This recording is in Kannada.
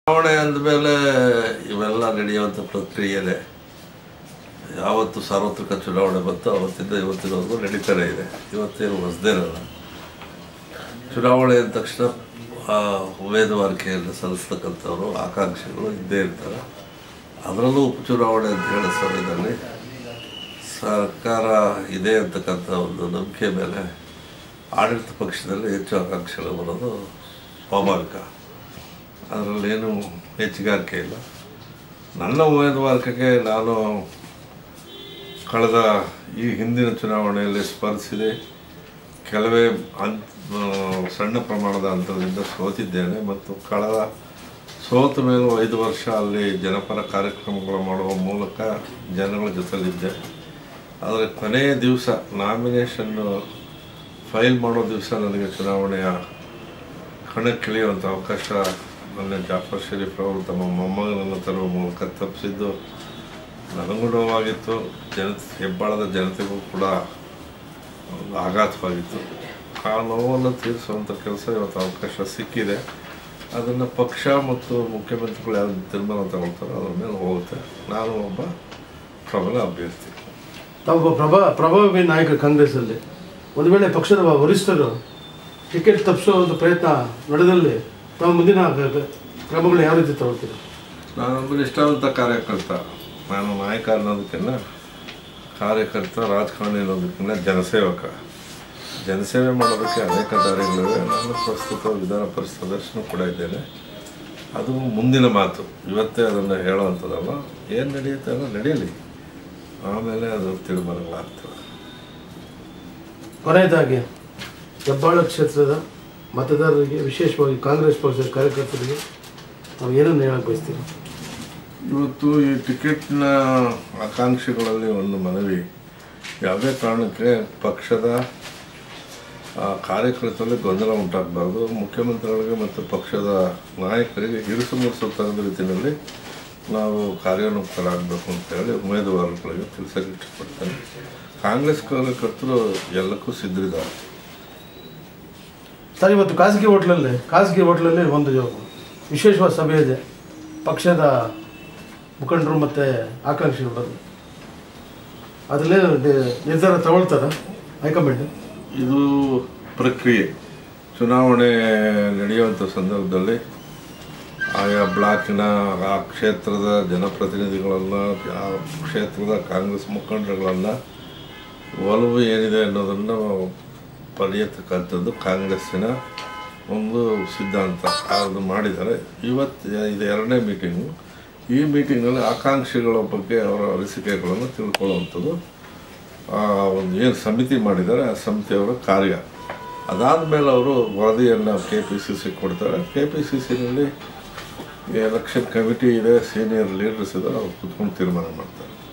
ಚುನಾವಣೆ ಅಂದಮೇಲೆ ಇವೆಲ್ಲ ನಡೆಯುವಂಥ ಪ್ರಕ್ರಿಯೆನೇ ಯಾವತ್ತು ಸಾರ್ವತ್ರಿಕ ಚುನಾವಣೆ ಬಂತು ಅವತ್ತಿಂದ ಇವತ್ತಿನವರೆಗೂ ನಡೀತಾನೆ ಇದೆ ಇವತ್ತೇನು ಹೊಸದೇನಲ್ಲ ಚುನಾವಣೆ ಅಂದ ತಕ್ಷಣ ಆ, ಉಮೇದುವಾರಿಕೆಯನ್ನು ಸಲ್ಲಿಸ್ತಕ್ಕಂಥವ್ರು ಆಕಾಂಕ್ಷಿಗಳು ಇದ್ದೇ ಇರ್ತಾರೆ ಅದರಲ್ಲೂ ಉಪಚುನಾವಣೆ ಅಂತ ಹೇಳೋ ಸಮಯದಲ್ಲಿ ಸರ್ಕಾರ ಇದೆ ಅಂತಕ್ಕಂಥ ಒಂದು ನಂಬಿಕೆ ಮೇಲೆ ಆಡಳಿತ ಪಕ್ಷದಲ್ಲಿ ಹೆಚ್ಚು ಆಕಾಂಕ್ಷೆಗಳು ಬರೋದು ಸ್ವಾಭಾವಿಕ ಅದರಲ್ಲೇನು ಹೆಚ್ಚುಗಾರಿಕೆ ಇಲ್ಲ ನನ್ನ ಉಮೇದುವಾರಿಕೆಗೆ ನಾನು ಕಳೆದ ಈ ಹಿಂದಿನ ಚುನಾವಣೆಯಲ್ಲಿ ಸ್ಪರ್ಧಿಸಿದೆ ಕೆಲವೇ ಅಂತ್ ಆ, ಸಣ್ಣ ಪ್ರಮಾಣದ ಅಂತರದಿಂದ ಸೋತಿದ್ದೇನೆ ಮತ್ತು ಕಳೆದ ಸೋತ ಮೇಲೂ ಐದು ವರ್ಷ ಅಲ್ಲಿ ಜನಪರ ಕಾರ್ಯಕ್ರಮಗಳು ಮಾಡುವ ಮೂಲಕ ಜನಗಳ ಜೊತೆಲಿದ್ದೆ ಆದರೆ ಕೊನೆಯ ದಿವಸ ನಾಮಿನೇಷನ್ನು ಫೈಲ್ ಮಾಡೋ ದಿವಸ ನನಗೆ ಚುನಾವಣೆಯ ಕಣಕ್ಕಿಳಿಯುವಂಥ ಅವಕಾಶ ಮೊನ್ನೆ ಜಾಫರ್ ಶರೀಫ್ ಅವರು ತಮ್ಮ ಮೊಮ್ಮಗನನ್ನು ತರುವ ಮೂಲಕ ತಪ್ಪಿಸಿದ್ದು ನನಗೂ ನೋವಾಗಿತ್ತು ಜನ ಹೆಬ್ಬಾಳದ ಜನತೆಗೂ ಕೂಡ ಒಂದು ಆಘಾತವಾಗಿತ್ತು ಆ ನೋವನ್ನು ತೀರಿಸುವಂಥ ಕೆಲಸ ಇವತ್ತು ಅವಕಾಶ ಸಿಕ್ಕಿದೆ ಅದನ್ನು ಪಕ್ಷ ಮತ್ತು ಮುಖ್ಯಮಂತ್ರಿಗಳು ಯಾವ್ದು ತೀರ್ಮಾನ ತಗೊಳ್ತಾರೋ ಅದ್ರ ಮೇಲೆ ಹೋಗುತ್ತೆ ನಾನು ಒಬ್ಬ ಪ್ರಬಲ ಅಭ್ಯರ್ಥಿ ತಾವೊಬ್ಬ ಪ್ರಭಾ ಪ್ರಭಾವಿ ನಾಯಕ ಕಾಂಗ್ರೆಸ್ಸಲ್ಲಿ ಒಂದು ವೇಳೆ ಪಕ್ಷದ ವರಿಷ್ಠರು ಟಿಕೆಟ್ ತಪ್ಪಿಸೋ ಒಂದು ಪ್ರಯತ್ನ ನಡೆದಲ್ಲಿ ತಾವು ಮುಂದಿನ ಗ- ಗ- ಕ್ರಮಗಳು ಯಾವ ರೀತಿ ತಗೊಳ್ತೀರಾ ನಾನೊಬ್ಬ ನಿಷ್ಠಾವಂತ ಕಾರ್ಯಕರ್ತ ನಾನು ನಾಯಕ ಅನ್ನೋದಕ್ಕಿಂತ ಕಾರ್ಯಕರ್ತ ರಾಜಕಾರಣಿ ಅನ್ನೋದಕ್ಕಿಂತ ಜನಸೇವಕ ಜನಸೇವೆ ಮಾಡೋದಕ್ಕೆ ಅನೇಕ ದಾರಿಗಳಿವೆ ನಾನು ಪ್ರಸ್ತುತ ವಿಧಾನ ಪರಿಷತ್ ಸದಸ್ಯನೂ ಕೂಡ ಇದ್ದೇನೆ ಅದು ಮುಂದಿನ ಮಾತು ಇವತ್ತೇ ಅದನ್ನು ಹೇಳುವಂಥದ್ದಲ್ಲ ಏನು ನಡೆಯುತ್ತೆ ಅನ್ನೋ ನಡೆಯಲಿ ಆಮೇಲೆ ಅದು ತೀರ್ಮಾನಗಳಾಗ್ತವೆ ಕೊನೆಯದಾಗಿ ಹೆಬ್ಬಾಳ ಕ್ಷೇತ್ರದ ಮತದಾರರಿಗೆ ವಿಶೇಷವಾಗಿ ಕಾಂಗ್ರೆಸ್ ಪಕ್ಷದ ಕಾರ್ಯಕರ್ತರಿಗೆ ನಾವು ಏನನ್ನು ಹೇಳಕ್ಕೆ ಬಯಸ್ತೀವಿ ಇವತ್ತು ಈ ಟಿಕೆಟ್ನ ಆಕಾಂಕ್ಷಿಗಳಲ್ಲಿ ಒಂದು ಮನವಿ ಯಾವುದೇ ಕಾರಣಕ್ಕೆ ಪಕ್ಷದ ಆ, ಕಾರ್ಯಕರ್ತರಲ್ಲಿ ಗೊಂದಲ ಉಂಟಾಗಬಾರ್ದು ಮುಖ್ಯಮಂತ್ರಿಗಳಿಗೆ ಮತ್ತು ಪಕ್ಷದ ನಾಯಕರಿಗೆ ಇರಿಸು ಮುರಿಸು ತರದ ರೀತಿಯಲ್ಲಿ ನಾವು ಕಾರ್ಯೋನ್ಮುಖರಾಗಬೇಕು ಅಂತ ಹೇಳಿ ಉಮೇದುವಾರಗಳಿಗೆ ತಿಳಿಸಕ್ಕೆ ಇಷ್ಟಪಡ್ತೇನೆ ಕಾಂಗ್ರೆಸ್ ಕಾರ್ಯಕರ್ತರು ಎಲ್ಲಕ್ಕೂ ಸಿದ್ಧರಿದ್ದಾರೆ ಸರ್ ಇವತ್ತು ಖಾಸಗಿ ಹೋಟ್ಲಲ್ಲಿ ಖಾಸಗಿ ಹೋಟ್ಲಲ್ಲಿ ಒಂದು ವಿಶೇಷವಾದ ಸಭೆ ಇದೆ ಪಕ್ಷದ ಮುಖಂಡರು ಮತ್ತು ಆಕಾಂಕ್ಷಿಗಳು ಬಂದು ಅದರಲ್ಲೇ ನಿ- ನಿರ್ಧಾರ ತಗೊಳ್ತಾರ ಹೈಕಮಾಂಡ್ ಇದು ಪ್ರಕ್ರಿಯೆ ಚುನಾವಣೆ ನಡೆಯುವಂಥ ಸಂದರ್ಭದಲ್ಲಿ ಆಯಾ ಬ್ಲಾಕಿನ ಆ ಕ್ಷೇತ್ರದ ಜನಪ್ರತಿನಿಧಿಗಳನ್ನು ಆ ಕ್ಷೇತ್ರದ ಕಾಂಗ್ರೆಸ್ ಮುಖಂಡರುಗಳನ್ನು ಒಲವು ಏನಿದೆ ಅನ್ನೋದನ್ನು ಪಡೆಯತಕ್ಕಂಥದ್ದು ಕಾಂಗ್ರೆಸ್ಸಿನ ಒಂದು ಸಿದ್ಧಾಂತ ಅದು ಮಾಡಿದ್ದಾರೆ ಇವತ್ತು ಇದು ಎರಡನೇ ಮೀಟಿಂಗು ಈ ಮೀಟಿಂಗಲ್ಲಿ ಆಕಾಂಕ್ಷಿಗಳ ಬಗ್ಗೆ ಅವರ ಅನಿಸಿಕೆಗಳನ್ನು ತಿಳ್ಕೊಳ್ಳುವಂಥದ್ದು ಆ ಒಂದು ಏನು ಸಮಿತಿ ಮಾಡಿದ್ದಾರೆ ಆ ಸಮಿತಿಯವರ ಕಾರ್ಯ ಅದಾದಮೇಲೆ ಅವರು ವರದಿಯನ್ನು ಕೆ ಪಿ ಸಿ ಸಿ ಕೊಡ್ತಾರೆ ಕೆ ಪಿ ಸಿ ಸಿನಲ್ಲಿ ಎಲೆಕ್ಷನ್ ಕಮಿಟಿ ಇದೆ ಸೀನಿಯರ್ ಲೀಡರ್ಸ್ ಇದ್ದಾರೆ ಅವ್ರು ಕುತ್ಕೊಂಡು ತೀರ್ಮಾನ ಮಾಡ್ತಾರೆ